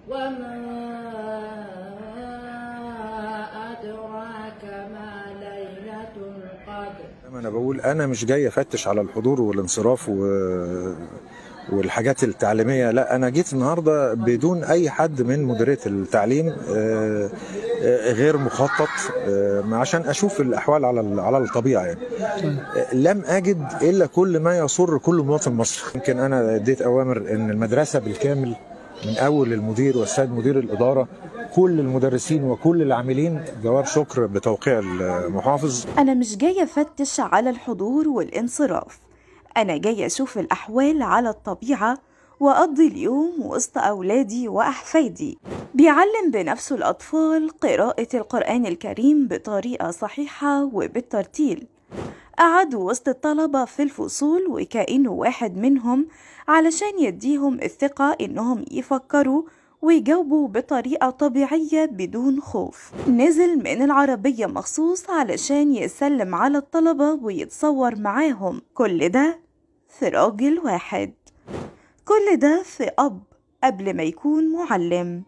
وما أدراك ما ليلة القدر انا بقول انا مش جاي افتش على الحضور والانصراف و... والحاجات التعليميه لا انا جيت النهارده بدون اي حد من مديريه التعليم آه، آه، غير مخطط آه، عشان اشوف الاحوال على ال- على الطبيعه يعني آه، لم اجد الا كل ما يسر كل مواطن مصري يمكن انا اديت اوامر ان المدرسه بالكامل من اول المدير والسيد مدير الاداره كل المدرسين وكل العاملين جواب شكر بتوقيع المحافظ أنا مش جاية أفتش على الحضور والانصراف أنا جاية أشوف الأحوال على الطبيعة وأقضي اليوم وسط أولادي وأحفادي بيعلم بنفسه الأطفال قراءة القرآن الكريم بطريقة صحيحة وبالترتيل قعد وسط الطلبة في الفصول وكأنه واحد منهم علشان يديهم الثقة إنهم يفكروا ويجاوبوا بطريقة طبيعية بدون خوف نزل من العربية مخصوص علشان يسلم على الطلبة ويتصور معاهم كل ده في راجل واحد كل ده في أب قبل ما يكون معلم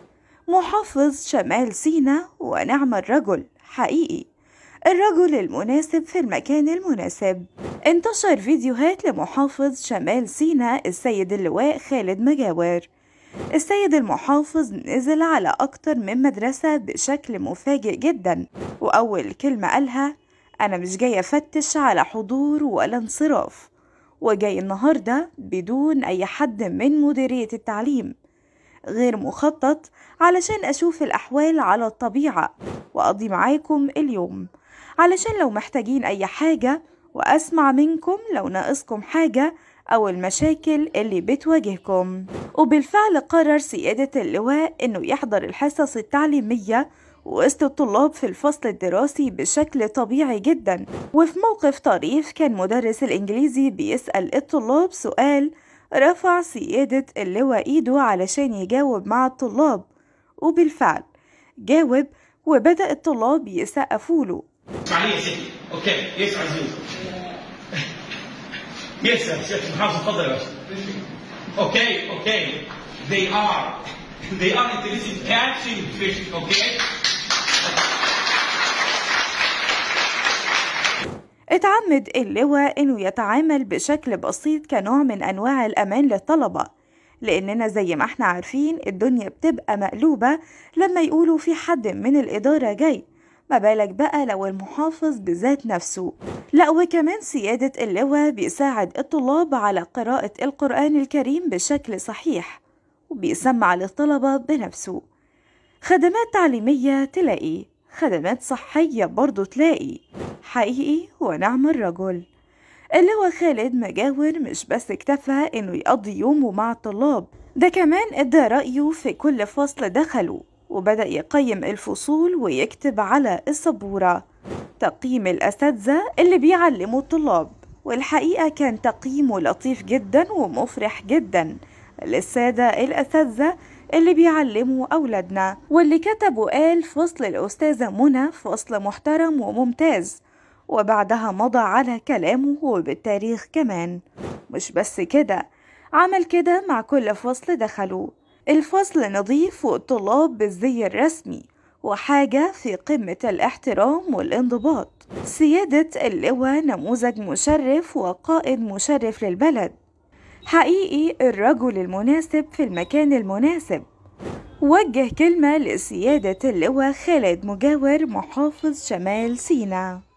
محافظ شمال سينا ونعم الرجل حقيقي الرجل المناسب في المكان المناسب انتشر فيديوهات لمحافظ شمال سينا السيد اللواء خالد مجاور السيد المحافظ نزل على أكتر من مدرسة بشكل مفاجئ جدا وأول كلمة قالها أنا مش جاي أفتش على حضور ولا انصراف وجاي النهاردة بدون أي حد من مديرية التعليم غير مخطط علشان أشوف الأحوال على الطبيعة وأقضي معاكم اليوم علشان لو محتاجين أي حاجة وأسمع منكم لو ناقصكم حاجة أو المشاكل اللي بتواجهكم وبالفعل قرر سيادة اللواء إنه يحضر الحصص التعليمية وسط الطلاب في الفصل الدراسي بشكل طبيعي جدا وفي موقف طريف كان مدرس الإنجليزي بيسأل الطلاب سؤال رفع سيادة اللواء إيده علشان يجاوب مع الطلاب وبالفعل جاوب وبدأ الطلاب يسقفوا له اسمعني يا ستي اوكي يس عزيز يس يا ست محافظ اتفضل يا باشا اوكي اوكي they are they are interested in catching fish okay اتعمد اللواء انه يتعامل بشكل بسيط كنوع من انواع الامان للطلبة لاننا زي ما احنا عارفين الدنيا بتبقى مقلوبة لما يقولوا في حد من الادارة جاي ما بالك بقى لو المحافظ بذات نفسه لا وكمان سيادة اللواء بيساعد الطلاب على قراءة القرآن الكريم بشكل صحيح وبيسمع للطلبة بنفسه خدمات تعليمية تلاقي خدمات صحية برضو تلاقي حقيقي ونعم الرجل اللواء خالد مجاور مش بس اكتفى انه يقضي يومه مع الطلاب ده كمان ادى رأيه في كل فصل دخله وبدأ يقيم الفصول ويكتب على السبورة تقييم الأساتذة اللي بيعلموا الطلاب والحقيقة كان تقييمه لطيف جدا ومفرح جدا للسادة الأساتذة اللي بيعلموا أولادنا واللي كتب وقال فصل الأستاذة منى فصل محترم وممتاز وبعدها مضى على كلامه وبالتاريخ كمان مش بس كده عمل كده مع كل فصل دخلوا الفصل نظيف والطلاب بالزي الرسمي وحاجة في قمة الاحترام والانضباط سيادة اللواء نموذج مشرف وقائد مشرف للبلد حقيقي الرجل المناسب في المكان المناسب وجه كلمة لسيادة اللواء خالد مجاور محافظ شمال سيناء